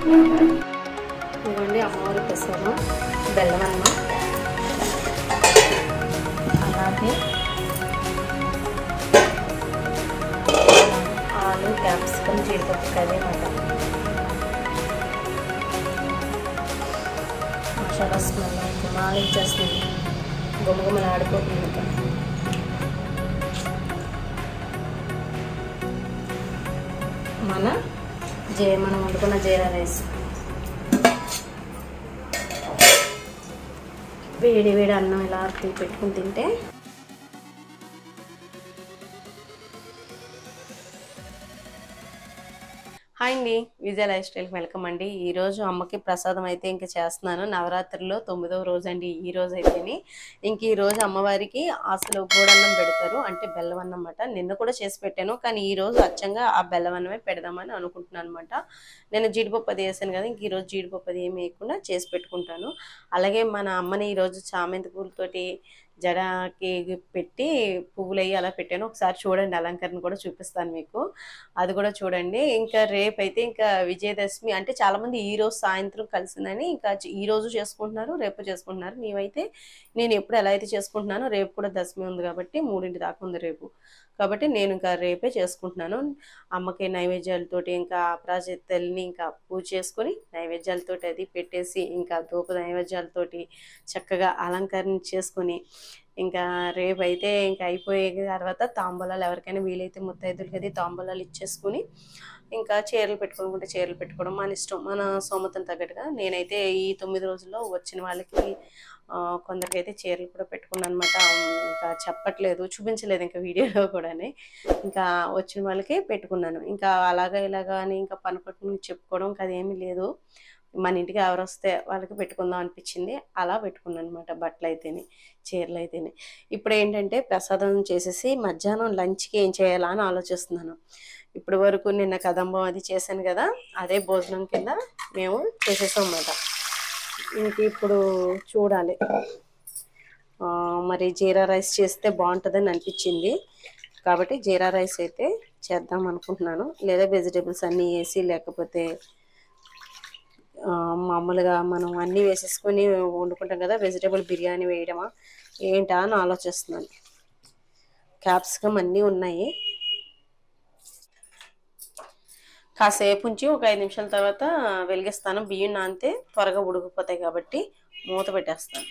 ఇవ్వండి అమ్మవారి ప్రసాదం బెల్లం అన్నం అలాగే ఆలు క్యాప్సికమ్ జీడిపప్పు కర్రీ అన్నమాట మసాలా స్మెల్ అయితే బాగా ఇచ్చేస్తుంది గుమగుమలు ఆడిపోతుంది ఇంకా మన జే మనం వండుకున్న జీరా రైస్ వేడి వేడి అన్నం ఇలా పెట్టుకుని తింటే హాయ్ అండి విజయ లైఫ్ స్టైల్కి వెల్కమ్ అండి ఈ రోజు అమ్మకి ప్రసాదం అయితే ఇంకా చేస్తున్నాను నవరాత్రిలో తొమ్మిదవ రోజు అండి ఈ రోజు అయితేని ఇంక ఈ రోజు అమ్మవారికి అసలు గోడన్నం పెడతారు అంటే బెల్లం అన్నం అన్నమాట నిన్న కూడా చేసి పెట్టాను కానీ ఈ రోజు అచ్చంగా ఆ బెల్లం అన్నమే పెడదామని అనుకుంటున్నాను అనమాట నేను జీడిపప్పు అది వేసాను కదా ఇంక ఈ రోజు జీడిపప్పు అది ఏమి వేయకుండా చేసి పెట్టుకుంటాను అలాగే మన అమ్మని ఈ రోజు చామంతి పూలతోటి జడకి పెట్టి పువ్వులు అయ్యి అలా పెట్టాను ఒకసారి చూడండి అలంకరణ కూడా చూపిస్తాను మీకు అది కూడా చూడండి ఇంకా రేపు అయితే ఇంకా విజయదశమి అంటే చాలా మంది ఈ రోజు సాయంత్రం కలిసిందని ఇంకా చ- ఈ రోజు చేసుకుంటున్నారు రేపు చేసుకుంటున్నారు మేమైతే నేను ఎప్పుడు ఎలా అయితే చేసుకుంటున్నానో రేపు కూడా దశమి ఉంది కాబట్టి మూడింటి దాకా ఉంది రేపు కాబట్టి నేను ఇంకా రేపే చేసుకుంటున్నాను అమ్మకి నైవేద్యాలతోటి ఇంకా అపరాజితల్ని ఇంకా పూజ చేసుకొని నైవేద్యాలతోటి అది పెట్టేసి ఇంకా ధూప నైవేద్యాలతోటి చక్కగా అలంకరణ చేసుకొని ఇంకా రేపు అయితే ఇంకా అయిపోయే తర్వాత తాంబూలాలు ఎవరికైనా వీలైతే ముత్తైదులకి అది తాంబూలాలు ఇచ్చేసుకుని ఇంకా చీరలు పెట్టుకోనుకుంటే చీరలు పెట్టుకోవడం మన ఇష్టం మన సోమతను తగ్గట్టుగా నేనైతే ఈ తొమ్మిది రోజుల్లో వచ్చిన వాళ్ళకి ఆ, కొందరికైతే చీరలు కూడా పెట్టుకున్నాను అనమాట ఇంకా చెప్పట్లేదు చూపించలేదు ఇంకా వీడియోలో కూడానే ఇంకా వచ్చిన వాళ్ళకి పెట్టుకున్నాను ఇంకా అలాగా ఇలాగా అని ఇంకా పని పట్టుకుని చెప్పుకోవడం ఇంకా అదేమీ లేదు మన ఇంటికి ఎవరు వస్తే వాళ్ళకి పెట్టుకుందాం అనిపించింది అలా పెట్టుకున్నాను అనమాట బట్టలు అయితేనే చీరలు అయితేనే ఇప్పుడు ఏంటంటే ప్రసాదం చేసేసి మధ్యాహ్నం లంచ్కి ఏం చేయాలా అని ఆలోచిస్తున్నాను ఇప్పటి వరకు నిన్న కదంబం అది చేశాను కదా అదే భోజనం కింద మేము చేసేసాం అన్నమాట ఇంక ఇప్పుడు చూడాలి ఆ, మరి జీరా రైస్ చేస్తే బాగుంటుందని అనిపించింది కాబట్టి జీరా రైస్ అయితే చేద్దాం అనుకుంటున్నాను లేదా వెజిటేబుల్స్ అన్నీ వేసి లేకపోతే ఆ, మామూలుగా మనం అన్నీ వేసేసుకొని వండుకుంటాం కదా వెజిటేబుల్ బిర్యానీ వేయడమా ఏంటా అని ఆలోచిస్తున్నాను క్యాప్సికమ్ అన్నీ ఉన్నాయి కాసేపు ఉంచి ఒక ఐదు నిమిషాల తర్వాత వెలిగిస్తాను బియ్యం నానితే త్వరగా ఉడికిపోతాయి కాబట్టి మూత పెట్టేస్తాను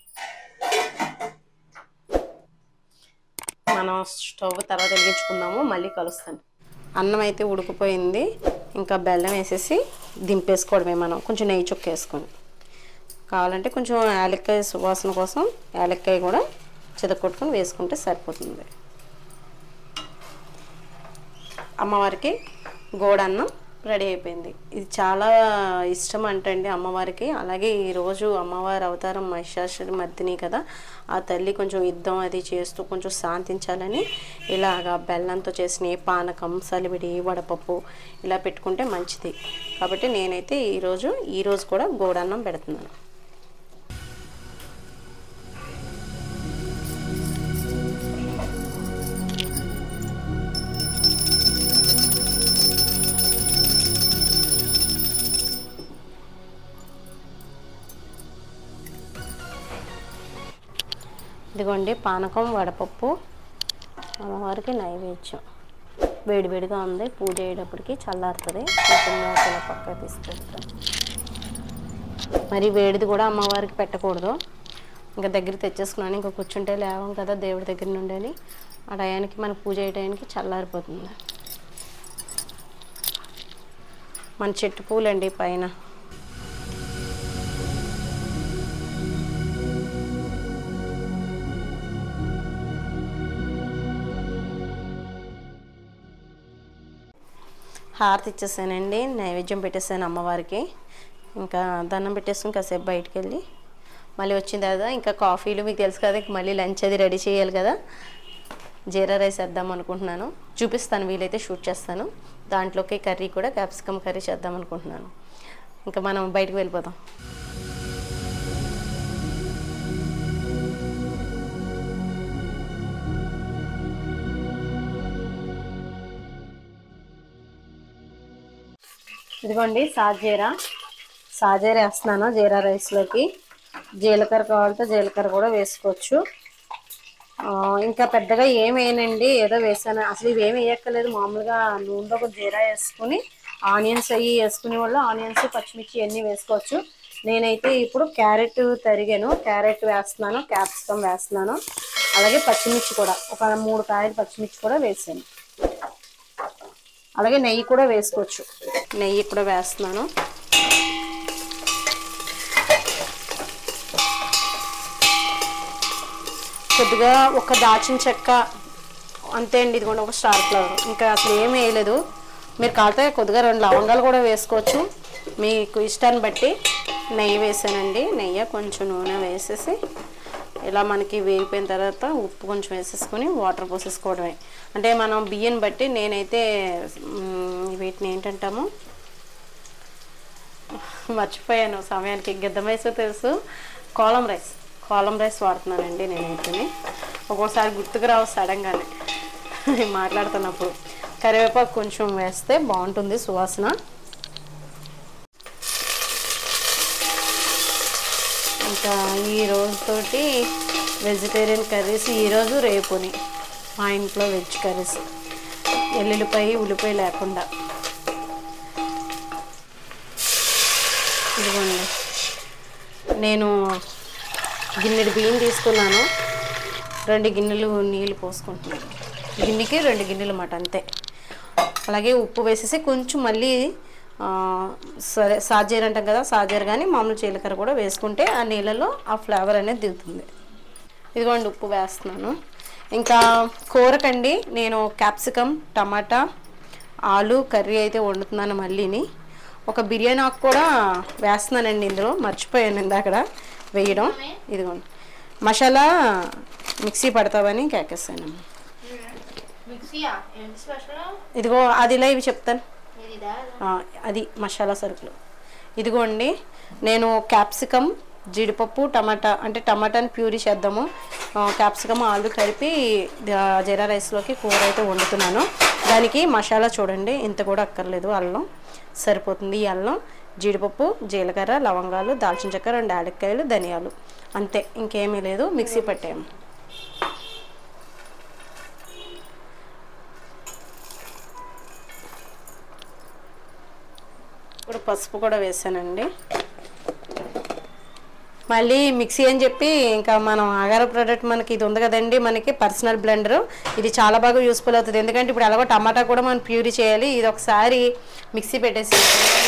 మనం స్టవ్ తర్వాత వెలిగించుకుందాము మళ్ళీ కలుస్తాను అన్నం అయితే ఉడికిపోయింది ఇంకా బెల్లం వేసేసి దింపేసుకోవడమే మనం కొంచెం నెయ్యి చుక్క వేసుకొని కావాలంటే కొంచెం యాలక్కాయ సువాసన కోసం యాలక్కాయ కూడా చితకొట్టుకొని వేసుకుంటే సరిపోతుంది అమ్మవారికి గోడన్నం రెడీ అయిపోయింది ఇది చాలా ఇష్టం అంటండి అమ్మవారికి అలాగే ఈరోజు అమ్మవారి అవతారం మహిషాసురి మర్దిని కదా ఆ తల్లి కొంచెం యుద్ధం అది చేస్తూ కొంచెం శాంతించాలని ఇలాగా బెల్లంతో చేసిన ఏ పానకం సలివిడి వడపప్పు ఇలా పెట్టుకుంటే మంచిది కాబట్టి నేనైతే ఈరోజు ఈరోజు కూడా గోడన్నం పెడుతున్నాను ఇదిగోండి పానకం వడపప్పు అమ్మవారికి నైవేద్యం వేడివేడిగా ఉంది పూజ అయ్యేటప్పటికి చల్లారుతుంది కొంచెం మూతల పక్క తీసుకెళ్తాం మరి వేడిది కూడా అమ్మవారికి పెట్టకూడదు ఇంకా దగ్గర తెచ్చేసుకున్నాను ఇంకా కూర్చుంటే లేవం కదా దేవుడి దగ్గర నుండి అని ఆ టయానికి మన పూజ అయ్యే టయానికి చల్లారిపోతుంది మన చెట్టు పూలండి పైన హారతి ఇచ్చేసానండి నైవేద్యం పెట్టేసాను అమ్మవారికి ఇంకా దండం పెట్టేసుకుని కాసేపు బయటికి వెళ్ళి మళ్ళీ వచ్చిన తర్వాత ఇంకా కాఫీలు మీకు తెలుసు కదా ఇంక మళ్ళీ లంచ్ అది రెడీ చేయాలి కదా జీరా రైస్ వేద్దాం అనుకుంటున్నాను చూపిస్తాను వీలైతే షూట్ చేస్తాను దాంట్లోకి కర్రీ కూడా క్యాప్సికమ్ కర్రీ చేద్దాం అనుకుంటున్నాను ఇంకా మనం బయటకు వెళ్ళిపోదాం ఇదిగోండి సాజీరా సాజీరా వేస్తున్నాను జీరా రైస్లోకి జీలకర్ర కావాలంటే జీలకర్ర కూడా వేసుకోవచ్చు ఆ, ఇంకా పెద్దగా ఏం వేయనండి ఏదో వేసాను అసలు ఇవేమి వేయక్కర్లేదు మామూలుగా నూనెలో ఒక జీరా వేసుకుని ఆనియన్స్ అవి వేసుకునే వాళ్ళు ఆనియన్స్ పచ్చిమిర్చి అన్నీ వేసుకోవచ్చు నేనైతే ఇప్పుడు క్యారెట్ తరిగాను క్యారెట్ వేస్తున్నాను క్యాప్సికమ్ వేస్తున్నాను అలాగే పచ్చిమిర్చి కూడా ఒక మూడు కాయలు పచ్చిమిర్చి కూడా వేసాను అలాగే నెయ్యి కూడా వేసుకోవచ్చు నెయ్యి కూడా వేస్తున్నాను కొద్దిగా ఒక దాచిన చెక్క అంతే అండి ఇదిగోండి ఒక స్టార్ ఫ్లవర్ ఇంకా అసలు ఏమీ వేయలేదు మీరు కాలితే కొద్దిగా రెండు లవంగాలు కూడా వేసుకోవచ్చు మీకు ఇష్టాన్ని బట్టి నెయ్యి వేసానండి నెయ్యి కొంచెం నూనె వేసేసి ఇలా మనకి వేగిపోయిన తర్వాత ఉప్పు కొంచెం వేసేసుకొని వాటర్ పోసేసుకోవడమే అంటే మనం బియ్యం బట్టి నేనైతే మ్, వీటిని ఏంటంటాము మర్చిపోయాను సమయానికి గిద్దం రైస్ తెలుసు కోలం రైస్ కోలం రైస్ వాడుతున్నానండి నేనైతే ఒక్కోసారి గుర్తుకు రావు సడన్గానే మాట్లాడుతున్నప్పుడు కరివేపాకు కొంచెం వేస్తే బాగుంటుంది సువాసన ఇంకా ఈ రోజుతోటి వెజిటేరియన్ కర్రీస్ ఈరోజు రేపుని మా ఇంట్లో వెజ్ కర్రీస్ ఎల్లుల్లిపాయ ఉల్లిపాయ లేకుండా ఇదిగోండి నేను గిన్నెడు బియ్యం తీసుకున్నాను రెండు గిన్నెలు నీళ్ళు పోసుకుంటున్నాను గిన్నెకి రెండు గిన్నెలు అన్నమాట అంతే అలాగే ఉప్పు వేసేసి కొంచెం మళ్ళీ ఆ, సరే సాజీర అంటాం కదా సాజీర కానీ మామూలు జీలకర్ర కూడా వేసుకుంటే ఆ నీళ్ళలో ఆ ఫ్లేవర్ అనేది దిగుతుంది ఇదిగోండి ఉప్పు వేస్తున్నాను ఇంకా కూరకండి నేను క్యాప్సికమ్ టమాటా ఆలు కర్రీ అయితే వండుతున్నాను మళ్ళీని ఒక బిర్యానీ ఆకు కూడా వేస్తున్నానండి ఇందులో మర్చిపోయాను ఇందాకడ వేయడం ఇదిగోండి మసాలా మిక్సీ పడతావని కేకేస్తాను మిక్సీయా ఏంటి స్పెషల్ ఇదిగో అదిలా ఇవి చెప్తాను ఇదిదా ఆ, అది మసాలా సరుకులు ఇదిగోండి నేను క్యాప్సికమ్ జీడిపప్పు టమాటా అంటే టమాటాని ప్యూరీ చేద్దాము ఆ, క్యాప్సికమ్ ఆలు కలిపి ఆ, జీరా రైస్లోకి కూర అయితే వండుతున్నాను దానికి మసాలా చూడండి ఇంత కూడా అక్కర్లేదు అల్లం సరిపోతుంది ఈ అల్లం జీడిపప్పు జీలకర్ర లవంగాలు దాల్చిన చెక్క రెండు యాలక్కాయలు ధనియాలు అంతే ఇంకేమీ లేదు మిక్సీ పట్టాము ఇప్పుడు పసుపు కూడా వేసానండి మళ్ళీ మిక్సీ అని చెప్పి ఇంకా మనం ఆగార ప్రోడక్ట్ మనకి ఇది ఉంది కదండి మనకి పర్సనల్ బ్లెండర్ ఇది చాలా బాగా యూస్ఫుల్ అవుతుంది ఎందుకంటే ఇప్పుడు ఎలాగో టమాటా కూడా మనం ప్యూరీ చేయాలి ఇది ఒకసారి మిక్సీ పెట్టేసి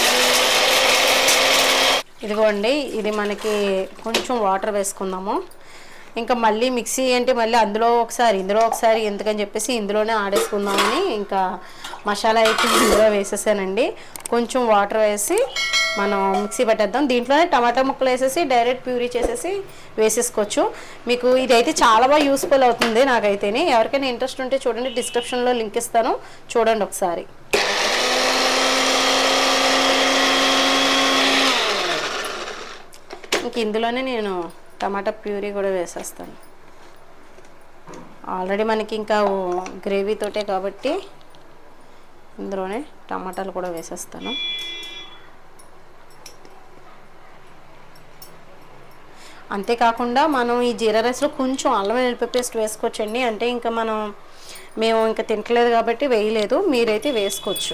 ఇదిగోండి ఇది మనకి కొంచెం వాటర్ వేసుకుందాము ఇంకా మళ్ళీ మిక్సీ అంటే మళ్ళీ అందులో ఒకసారి ఇందులో ఒకసారి ఎందుకని చెప్పేసి ఇందులోనే ఆడేసుకుందామని ఇంకా మసాలా అయితే ఇందులో వేసేసానండి కొంచెం వాటర్ వేసి మనం మిక్సీ పెట్టేద్దాం దీంట్లోనే టమాటా ముక్కలు వేసేసి డైరెక్ట్ ప్యూరీ చేసేసి వేసేసుకోవచ్చు మీకు ఇదైతే చాలా బాగా యూస్ఫుల్ అవుతుంది నాకైతేనే ఎవరికైనా ఇంట్రెస్ట్ ఉంటే చూడండి డిస్క్రిప్షన్లో లింక్ ఇస్తాను చూడండి ఒకసారి ఇంక ఇందులోనే నేను టమాటా ప్యూరీ కూడా వేసేస్తాను ఆల్రెడీ మనకి ఇంకా గ్రేవీ తోటే కాబట్టి ఇందులోనే టమాటాలు కూడా వేసేస్తాను అంతేకాకుండా మనం ఈ జీరా రైస్లో కొంచెం అల్లం వెల్లిపాయ పేస్ట్ వేసుకోవచ్చండి అంటే ఇంకా మనం మేము ఇంకా తింటలేదు కాబట్టి వేయలేదు మీరైతే వేసుకోవచ్చు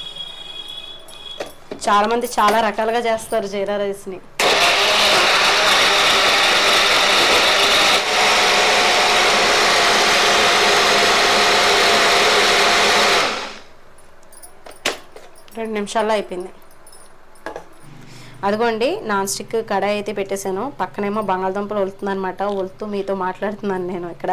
చాలామంది చాలా రకాలుగా చేస్తారు జీరా రైస్ని రెండు నిమిషాల్లో అయిపోయింది అదిగోండి నాన్ స్టిక్ కడాయి అయితే పెట్టేశాను పక్కనేమో బంగాళదుంపలు వలుతుంది అనమాట వలుతూ మీతో మాట్లాడుతున్నాను నేను ఇక్కడ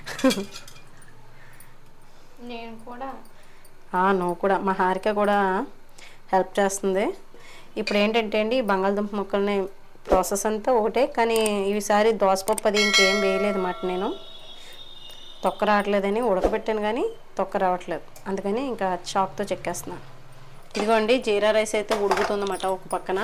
నేను కూడా ఆ, నువ్వు కూడా మా హారిక కూడా హెల్ప్ చేస్తుంది ఇప్పుడు ఏంటంటే అండి ఈ బంగాళదుంప ముక్కల్ని ప్రాసెస్ అంతా ఒకటే కానీ ఈసారి దోసపప్పు అది ఇంకేం వేయలేదు మాట నేను తొక్క రావట్లేదని ఉడకబెట్టాను కానీ తొక్క రావట్లేదు అందుకని ఇంకా చాక్తో చెక్కేస్తున్నాను ఇదిగోండి జీరా రైస్ అయితే ఉడుకుతుందన్నమాట ఒక పక్కన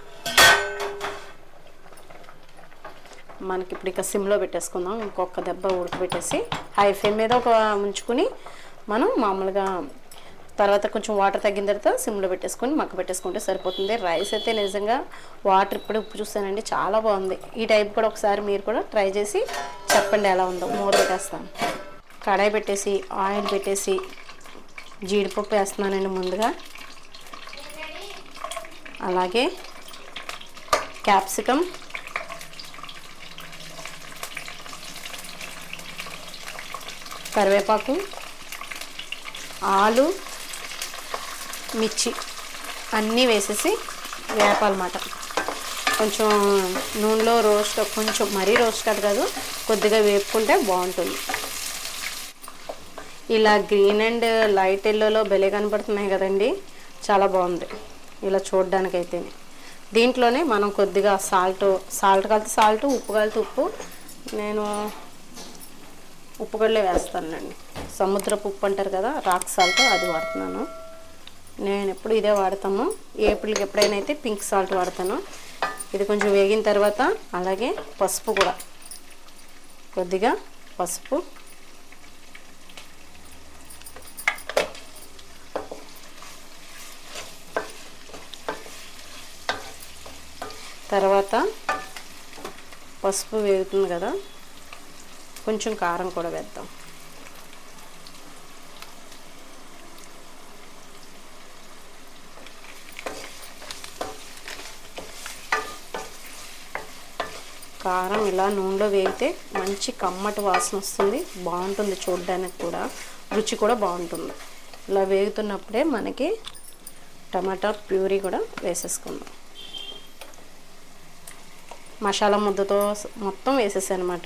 మనకి ఇప్పుడు ఇక సిమ్లో పెట్టేసుకుందాం ఇంకొక దెబ్బ ఉడకబెట్టేసి హై ఫ్లేమ్ మీద ఒక ఉంచుకుని మనం మామూలుగా తర్వాత కొంచెం వాటర్ తగ్గిన తర్వాత సిమ్లో పెట్టేసుకొని మక్క పెట్టేసుకుంటే సరిపోతుంది రైస్ అయితే నిజంగా వాటర్ ఇప్పుడే ఉప్పు చూస్తానండి చాలా బాగుంది ఈ టైప్ కూడా ఒకసారి మీరు కూడా ట్రై చేసి చెప్పండి ఎలా ఉందో మూత పెట్టేస్తాను కడాయి పెట్టేసి ఆయిల్ పెట్టేసి జీడిపప్పు వేస్తున్నానండి ముందుగా అలాగే క్యాప్సికమ్ కరివేపాకు ఆలు మిర్చి అన్నీ వేసేసి వేపాలన్నమాట కొంచెం నూనెలో రోస్ట్ కొంచెం మరీ రోస్ట్ కాదు కాదు కొద్దిగా వేపుకుంటే బాగుంటుంది ఇలా గ్రీన్ అండ్ లైట్ ఎల్లోలో బెలే కనపడుతున్నాయి కదండి చాలా బాగుంది ఇలా చూడడానికైతే దీంట్లోనే మనం కొద్దిగా సాల్ట్ సాల్ట్ కలితే సాల్ట్ ఉప్పు కలితే ఉప్పు నేను ఉప్పు గడ్డలే వేస్తానండి సముద్రపు ఉప్పు అంటారు కదా రాక్ సాల్ట్ అది వాడుతున్నాను నేను ఎప్పుడు ఇదే వాడతాము ఏప్రిల్కి ఎప్పుడైనా అయితే పింక్ సాల్ట్ వాడతాను ఇది కొంచెం వేగిన తర్వాత అలాగే పసుపు కూడా కొద్దిగా పసుపు తర్వాత పసుపు వేగుతుంది కదా కొంచెం కారం కూడా వేద్దాం కారం ఇలా నూనెలో వేగితే మంచి కమ్మటి వాసన వస్తుంది బాగుంటుంది చూడడానికి కూడా రుచి కూడా బాగుంటుంది ఇలా వేగుతున్నప్పుడే మనకి టమాటా ప్యూరీ కూడా వేసేసుకుందాం మసాలా ముద్దతో మొత్తం వేసేసాను అనమాట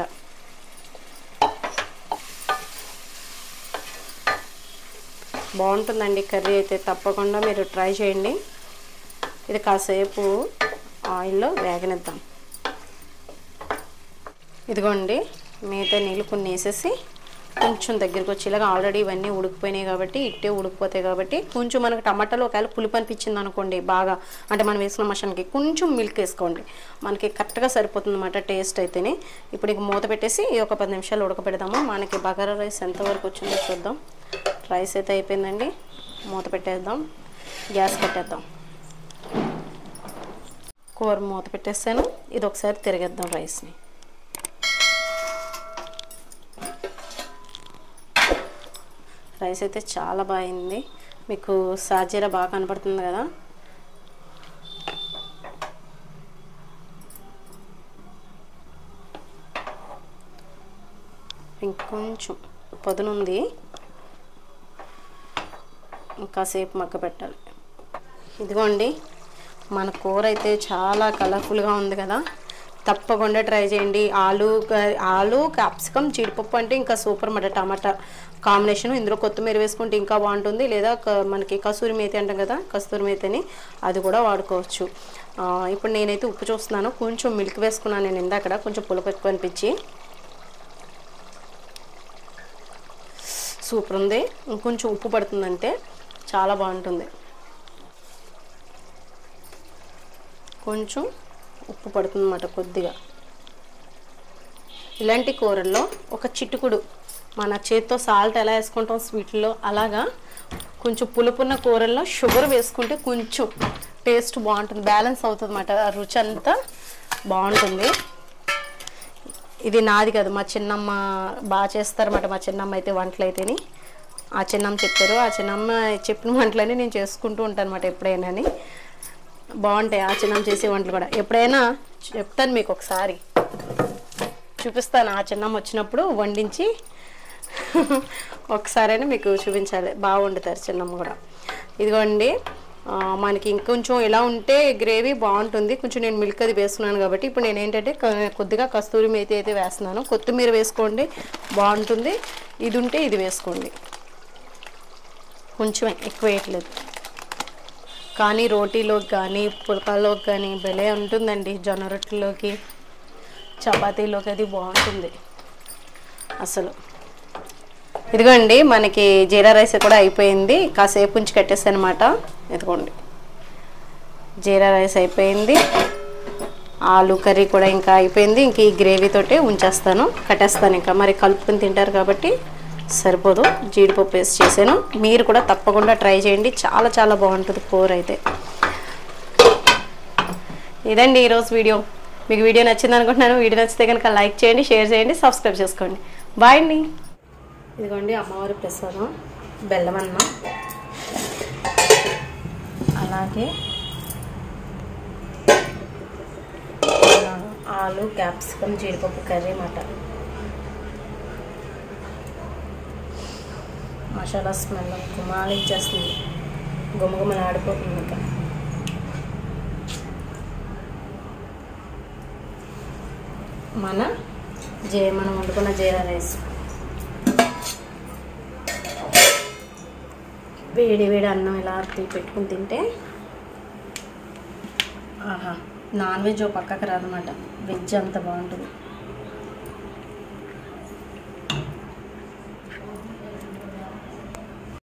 బాగుంటుందండి కర్రీ అయితే తప్పకుండా మీరు ట్రై చేయండి ఇది కాసేపు ఆయిల్లో వేగనిద్దాం ఇదిగోండి మిగతా నీళ్ళు కొన్ని వేసేసి కొంచెం దగ్గరికి వచ్చేలాగా ఆల్రెడీ ఇవన్నీ ఉడికిపోయినాయి కాబట్టి ఇట్టే ఉడికిపోతాయి కాబట్టి కొంచెం మనకు టమాటాలో ఒకవేళ పులుపు అనిపించింది అనుకోండి బాగా అంటే మనం వేసిన మసాలాకి కొంచెం మిల్క్ వేసుకోండి మనకి కరెక్ట్గా సరిపోతుంది అనమాట టేస్ట్ అయితేనే ఇప్పుడు ఇక మూత పెట్టేసి ఈ ఒక పది నిమిషాలు ఉడకపెడదాము మనకి బగారా రైస్ ఎంతవరకు వచ్చిందో చూద్దాం రైస్ అయితే అయిపోయిందండి మూత పెట్టేద్దాం గ్యాస్ పెట్టేద్దాం కూర మూత పెట్టేస్తాను ఇది ఒకసారి తిరిగేద్దాం రైస్ని రైస్ అయితే చాలా బాగుంది మీకు సాజీరా బాగా కనపడుతుంది కదా ఇంకొంచెం పదునుంది ఇంకాసేపు మగ్గ పెట్టాలి ఇదిగోండి మన కూర అయితే చాలా కలర్ఫుల్గా ఉంది కదా తప్పకుండా ట్రై చేయండి ఆలు క- ఆలు క్యాప్సికమ్ జీడిపప్పు అంటే ఇంకా సూపర్ మాట టమాటా కాంబినేషన్ ఇందులో కొత్తిమీర వేసుకుంటే ఇంకా బాగుంటుంది లేదా క- మనకి కసూరి మేతి అంటాం కదా కస్తూరి మేతిని అది కూడా వాడుకోవచ్చు ఆ, ఇప్పుడు నేనైతే ఉప్పు చూస్తున్నాను కొంచెం మిల్క్ వేసుకున్నాను నేను ఇందాక కొంచెం పులుపు ఎక్కువ అనిపించి సూపర్ ఉంది ఇంకొంచెం ఉప్పు పడుతుందంటే చాలా బాగుంటుంది కొంచెం ఉప్పు పడుతుందన్నమాట కొద్దిగా ఇలాంటి కూరల్లో ఒక చిటుకుడు మన చేత్తో సాల్ట్ ఎలా వేసుకుంటాం స్వీట్లో అలాగా కొంచెం పులుపున్న కూరల్లో షుగర్ వేసుకుంటే కొంచెం టేస్ట్ బాగుంటుంది బ్యాలెన్స్ అవుతుంది అన్నమాట ఆ రుచి అంతా బాగుంటుంది ఇది నాది కాదు మా చిన్నమ్మ బాగా చేస్తారన్నమాట మా చిన్నమ్మ అయితే వంటలు అయితేని ఆ చిన్నమ్మ చెప్పారు ఆ చిన్నమ్మ చెప్పిన వంటలన్నీ నేను చేసుకుంటూ ఉంటాను అనమాట ఎప్పుడైనా బాగుంటాయి ఆ చిన్నమ్మ చేసే వంటలు కూడా ఎప్పుడైనా చెప్తాను మీకు ఒకసారి చూపిస్తాను ఆ చిన్నమ్మ వచ్చినప్పుడు వండించి ఒకసారైనా మీకు చూపించాలి బాగా వండుతారు చిన్నమ్మ కూడా ఇదిగోండి ఆ, మనకి ఇంకొంచెం ఇలా ఉంటే గ్రేవీ బాగుంటుంది కొంచెం నేను మిల్క్ అది వేస్తున్నాను కాబట్టి ఇప్పుడు నేను ఏంటంటే క- కొద్దిగా కస్తూరి మేతి అయితే వేస్తున్నాను కొత్తిమీర వేసుకోండి బాగుంటుంది ఇది ఉంటే ఇది వేసుకోండి కొంచెం ఎక్కువ వేయట్లేదు కానీ రోటీలోకి కానీ పుల్కాలోకి కానీ భలే ఉంటుందండి జొన్న రొట్టెలోకి చపాతీలోకి అది బాగుంటుంది అసలు ఇదిగోండి మనకి జీరా రైస్ కూడా అయిపోయింది కాసేపు ఉంచి కట్టేస్తాను అనమాట ఇదిగోండి జీరా రైస్ అయిపోయింది ఆలు కర్రీ కూడా ఇంకా అయిపోయింది ఇంక ఈ గ్రేవీ తోటే ఉంచేస్తాను కట్టేస్తాను ఇంకా మరి కలుపుకొని తింటారు కాబట్టి సరిపోదు జీడిపప్పు వేసి చేశాను మీరు కూడా తప్పకుండా ట్రై చేయండి చాలా చాలా బాగుంటుంది కూర అయితే ఇదండి ఈరోజు వీడియో మీకు వీడియో నచ్చింది అనుకుంటున్నాను వీడియో నచ్చితే కనుక లైక్ చేయండి షేర్ చేయండి సబ్స్క్రైబ్ చేసుకోండి బాయ్ అండి ఇదిగోండి అమ్మవారి ప్రసాదం బెల్లం అన్నం అలాగే ఆ, ఆలు క్యాప్సికమ్ జీడిపప్పు కర్రీ మాట మసాలా స్మెల్ గుమాలు ఇచ్చేస్తుంది గుమగుమలు ఆడిపోతుంది ఇంకా మన జే మనం వండుకున్న జీరా రైస్ వేడి వేడి అన్నం ఇలా తీ- పెట్టుకుని తింటే ఆహా నాన్ వెజ్ ఓ పక్కకు రాదన్నమాట వెజ్ అంత బాగుంటుంది